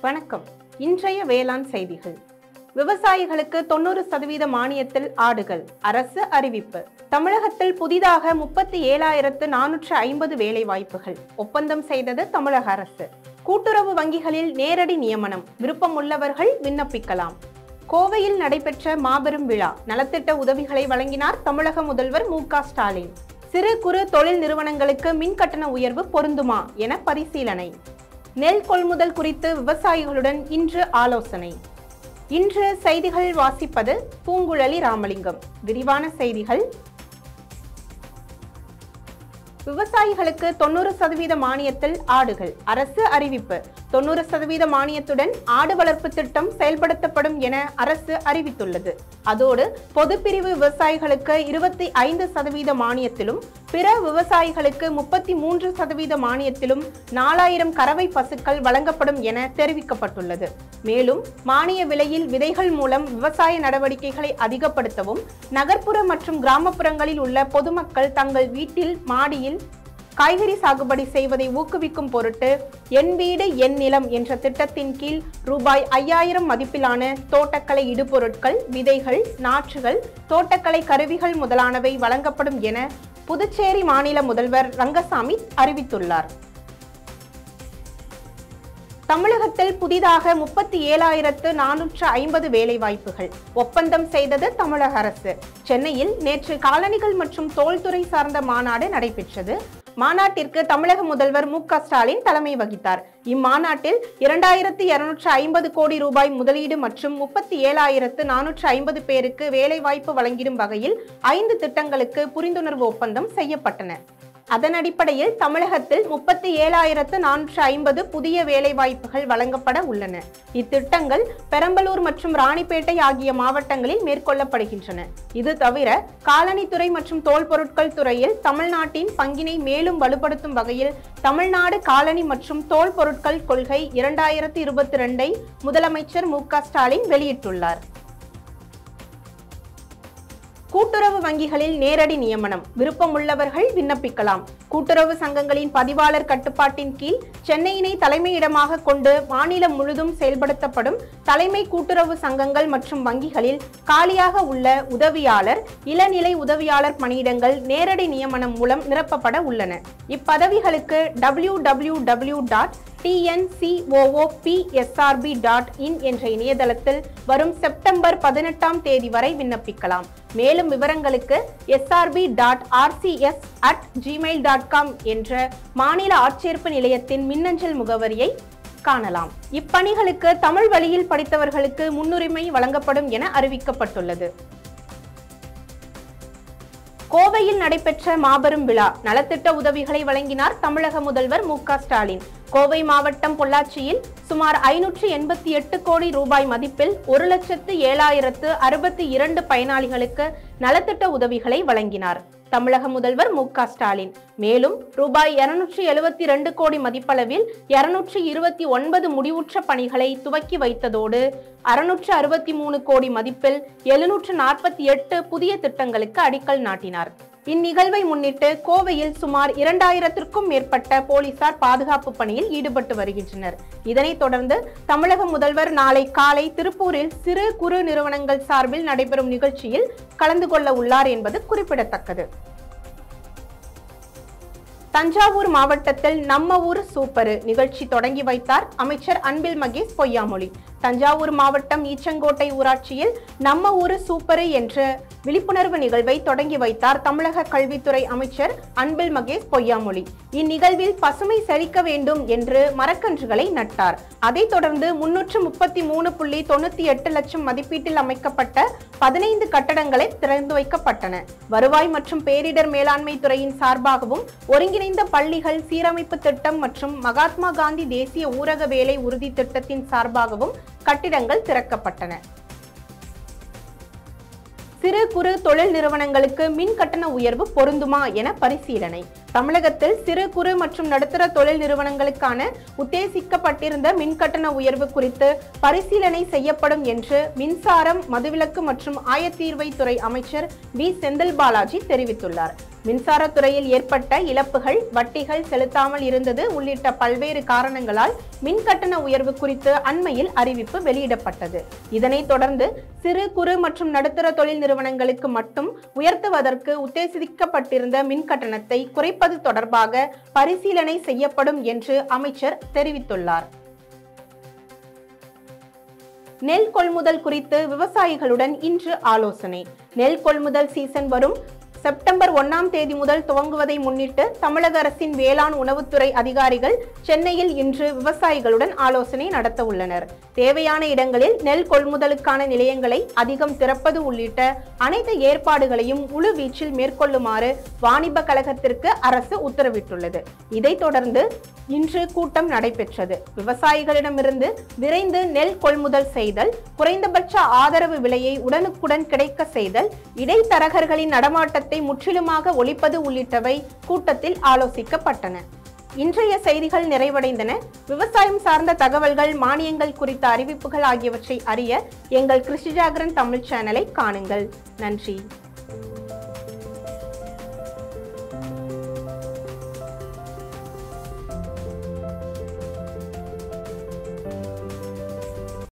வணக்கம் இன்றைய வேளாண் செய்திகள் விவசாயிகளுக்கு தொண்ணூறு சதவீத மானியத்தில் ஆடுகள் அரசு அறிவிப்பு தமிழகத்தில் புதிதாக முப்பத்தி ஏழாயிரத்து நானூற்று ஐம்பது வேலை வாய்ப்புகள் ஒப்பந்தம் செய்தது தமிழக அரசு கூட்டுறவு வங்கிகளில் நேரடி நியமனம் விருப்பமுள்ளவர்கள் விண்ணப்பிக்கலாம் கோவையில் நடைபெற்ற மாபெரும் விழா நலத்திட்ட உதவிகளை வழங்கினார் தமிழக முதல்வர் மு க ஸ்டாலின் சிறு குறு தொழில் நிறுவனங்களுக்கு மின் கட்டண உயர்வு பொருந்துமா என பரிசீலனை நெல் கொள்முதல் குறித்து விவசாயிகளுடன் இன்று ஆலோசனை இன்று செய்திகள் வாசிப்பது பூங்குழலி ராமலிங்கம் விரிவான செய்திகள் விவசாயிகளுக்கு தொண்ணூறு சதவீத மானியத்தில் ஆடுகள் அரசு அறிவிப்பு தொண்ணூறு சதவீத மானியத்துடன் ஆடு வளர்ப்பு திட்டம் செயல்படுத்தப்படும் என அரசு அறிவித்துள்ளது அதோடு பொதுப்பிரிவு விவசாயிகளுக்கு இருபத்தி ஐந்து சதவீத மானியத்திலும் பிற விவசாயிகளுக்கு முப்பத்தி மூன்று சதவீத மானியத்திலும் நாலாயிரம் கறவை பசுக்கள் வழங்கப்படும் என தெரிவிக்கப்பட்டுள்ளது மேலும் மானிய விலையில் விதைகள் மூலம் விவசாய நடவடிக்கைகளை அதிகப்படுத்தவும் நகர்ப்புற மற்றும் கிராமப்புறங்களில் உள்ள பொதுமக்கள் தங்கள் வீட்டில் மாடியில் காய்கறி சாகுபடி செய்வதை ஊக்குவிக்கும் பொருட்டு என் வீடு என் நிலம் என்ற திட்டத்தின் கீழ் ரூபாய் ஐயாயிரம் மதிப்பிலான தோட்டக்கலை இடுபொருட்கள் விதைகள் நாற்றுகள் தோட்டக்கலை கருவிகள் முதலானவை வழங்கப்படும் என புதுச்சேரி மாநில முதல்வர் ரங்கசாமி அறிவித்துள்ளார் தமிழகத்தில் புதிதாக முப்பத்தி ஏழாயிரத்து நானூற்று ஐம்பது வேலை வாய்ப்புகள் ஒப்பந்தம் செய்தது தமிழக அரசு சென்னையில் நேற்று காலணிகள் மற்றும் தோல்துறை சார்ந்த மாநாடு நடைபெற்றது மாநாட்டிற்கு தமிழக முதல்வர் மு க ஸ்டாலின் தலைமை வகித்தார் இம்மாநாட்டில் இரண்டாயிரத்து இருநூற்று ஐம்பது கோடி ரூபாய் முதலீடு மற்றும் முப்பத்தி ஏழாயிரத்து நானூற்று ஐம்பது பேருக்கு வேலைவாய்ப்பு வழங்கிடும் வகையில் ஐந்து திட்டங்களுக்கு புரிந்துணர்வு ஒப்பந்தம் செய்யப்பட்டன அதன் அடிப்படையில் தமிழகத்தில் முப்பத்தி ஏழாயிரத்து நானூற்று ஐம்பது புதிய வேலைவாய்ப்புகள் வழங்கப்பட உள்ளன இத்திட்டங்கள் பெரம்பலூர் மற்றும் ராணிப்பேட்டை ஆகிய மாவட்டங்களில் மேற்கொள்ளப்படுகின்றன இது தவிர காலனித்துறை மற்றும் தோல் பொருட்கள் துறையில் தமிழ்நாட்டின் பங்கினை மேலும் வலுப்படுத்தும் வகையில் தமிழ்நாடு காலனி மற்றும் தோல் பொருட்கள் கொள்கை இரண்டாயிரத்து இருபத்தி ரெண்டை முதலமைச்சர் மு க ஸ்டாலின் வெளியிட்டுள்ளார் கூட்டுறவு வங்கிகளில் நேரடி நியமனம் விருப்பமுள்ளவர்கள் விண்ணப்பிக்கலாம் கூட்டுறவு சங்கங்களின் பதிவாளர் கட்டுப்பாட்டின் கீழ் சென்னையினை தலைமையிடமாக கொண்டு மாநிலம் முழுதும் செயல்படுத்தப்படும் தலைமை கூட்டுறவு சங்கங்கள் மற்றும் வங்கிகளில் காலியாக உள்ள உதவியாளர் இளநிலை உதவியாளர் பணியிடங்கள் நேரடி நியமனம் மூலம் நிரப்பப்பட உள்ளன இப்பதவிகளுக்கு W W W dot TNCOOPSRB dot in என்ற இணையதளத்தில் வரும் செப்டம்பர் பதினெட்டாம் தேதி வரை விண்ணப்பிக்கலாம் மேலும் விவரங்களுக்கு SRB dot RCS at Gmail dot com என்ற மாநில ஆட்சேர்ப்பு நிலையத்தின் மின்னஞ்சல் முகவரியை காணலாம் இப்பணிகளுக்கு தமிழ் வழியில் படித்தவர்களுக்கு முன்னுரிமை வழங்கப்படும் என அறிவிக்கப்பட்டுள்ளது கோவையில் நடைபெற்ற மாபெரும் விழா நலத்திட்ட உதவிகளை வழங்கினார் தமிழக முதல்வர் மு க ஸ்டாலின் கோவை மாவட்டம் பொள்ளாச்சியில் சுமார் ஐநூற்று எண்பத்தி எட்டு கோடி ரூபாய் மதிப்பில் ஒரு லட்சத்து ஏழாயிரத்து அறுபத்தி இரண்டு பயனாளிகளுக்கு நலத்திட்ட உதவிகளை வழங்கினார் தமிழக முதல்வர் மு க ஸ்டாலின் மேலும் ரூபாய் இருநூற்றி எழுபத்தி ரெண்டு கோடி மதிப்பளவில் இருநூற்றி இருபத்தி ஒன்பது முடிவுற்ற பணிகளை துவக்கி வைத்ததோடு அறுநூற்று அறுபத்தி மூணு கோடி மதிப்பில் எழுநூற்று நாற்பத்தி எட்டு புதிய திட்டங்களுக்கு அடிக்கல் நாட்டினார் இந்நிகழ்வை முன்னிட்டு கோவையில் சுமார் இரண்டாயிரத்திற்கும் மேற்பட்ட போலீசார் பாதுகாப்பு பணியில் ஈடுபட்டு வருகின்றனர் இதனைத் தொடர்ந்து தமிழக முதல்வர் நாளை காலை திருப்பூரில் சிறு குறு நிறுவனங்கள் சார்பில் நடைபெறும் நிகழ்ச்சியில் கலந்து கொள்ள உள்ளார் என்பது குறிப்பிடத்தக்கது தஞ்சாவூர் மாவட்டத்தில் நம்ம ஊர் சூப்பரு நிகழ்ச்சி தொடங்கி வைத்தார் அமைச்சர் அன்பில் மகேஷ் பொய்யாமொழி தஞ்சாவூர் மாவட்டம் ஈச்சங்கோட்டை ஊராட்சியில் நம்ம ஊரு சூப்பரு என்ற விழிப்புணர்வு நிகழ்வை தொடங்கி வைத்தார் தமிழக கல்வித்துறை அமைச்சர் அன்பில் மகேஷ் பொய்யாமொழி இந்நிகழ்வில் பசுமை செழிக்க வேண்டும் என்று மரக்கன்றுகளை நட்டார் அதைத் தொடர்ந்து முன்னூற்று முப்பத்தி மூணு புள்ளி தொண்ணூத்தி எட்டு லட்சம் மதிப்பீட்டில் அமைக்கப்பட்ட பதினைந்து கட்டடங்களை திறந்து வைக்கப்பட்டன வருவாய் மற்றும் பேரிடர் மேலாண்மை துறையின் சார்பாகவும் ஒருங்கிணைந்த பள்ளிகள் சீரமைப்பு திட்டம் மற்றும் மகாத்மா காந்தி தேசிய ஊரக வேலை உறுதி திட்டத்தின் சார்பாகவும் கட்டிடங்கள் திறக்கப்பட்டன சிறு குறு தொழில் நிறுவனங்களுக்கு மின் கட்டண உயர்வு பொருந்துமா என பரிசீலனை தமிழகத்தில் சிறு குறு மற்றும் நடுத்தர தொழில் நிறுவனங்களுக்கான உத்தேசிக்கப்பட்டிருந்த மின் கட்டண உயர்வு குறித்து பரிசீலனை செய்யப்படும் என்று மின்சாரம் மதுவிலக்கு மற்றும் ஆயத்தீர்வை துறை அமைச்சர் வி செந்தில் பாலாஜி தெரிவித்துள்ளார் மின்சாரத்துறையில் ஏற்பட்ட இழப்புகள் வட்டிகள் செலுத்தாமல் இருந்தது உள்ளிட்ட பல்வேறு காரணங்களால் மின் கட்டண உயர்வு குறித்து அண்மையில் அறிவிப்பு வெளியிடப்பட்டது இதனைத் தொடர்ந்து சிறு குறு மற்றும் நடுத்தர தொழில் நிறுவனங்களுக்கு மட்டும் உயர்த்துவதற்கு உத்தேசிக்கப்பட்டிருந்த மின் கட்டணத்தை குறைப்பது தொடர்பாக பரிசீலனை செய்யப்படும் என்று அமைச்சர் தெரிவித்துள்ளார் நெல் கொள்முதல் குறித்து விவசாயிகளுடன் இன்று ஆலோசனை நெல் கொள்முதல் சீசன் வரும் செப்டம்பர் ஒன்னாம் தேதி முதல் துவங்குவதை முன்னிட்டு தமிழக அரசின் வேளாண் உணவுத்துறை அதிகாரிகள் சென்னையில் இன்று விவசாயிகளுடன் ஆலோசனை நடத்த உள்ளனர் தேவையான இடங்களில் நெல் கொள்முதலுக்கான நிலையங்களை அதிகம் திறப்பது உள்ளிட்ட அனைத்து ஏற்பாடுகளையும் முழு வீச்சில் மேற்கொள்ளுமாறு வாணிப கழகத்திற்கு அரசு உத்தரவிட்டுள்ளது இதைத் தொடர்ந்து இன்று கூட்டம் நடைபெற்றது விவசாயிகளிடமிருந்து விரைந்து நெல் கொள்முதல் செய்தல் குறைந்தபட்ச ஆதரவு விலையை உடனுக்குடன் கிடைக்க செய்தல் இடைத்தரகர்களின் நடமாட்டத்தை முற்றிலுமாக ஒழிப்பது உள்ளிட்டவை கூட்டத்தில் ஆலோசிக்கப்பட்டன இன்றைய செய்திகள் நிறைவடைந்தன விவசாயம் சார்ந்த தகவல்கள் மானியங்கள் குறித்த அறிவிப்புகள் ஆகியவற்றை அறிய எங்கள் கிருஷி ஜாகரன் தமிழ் சேனலை காணுங்கள் நன்றி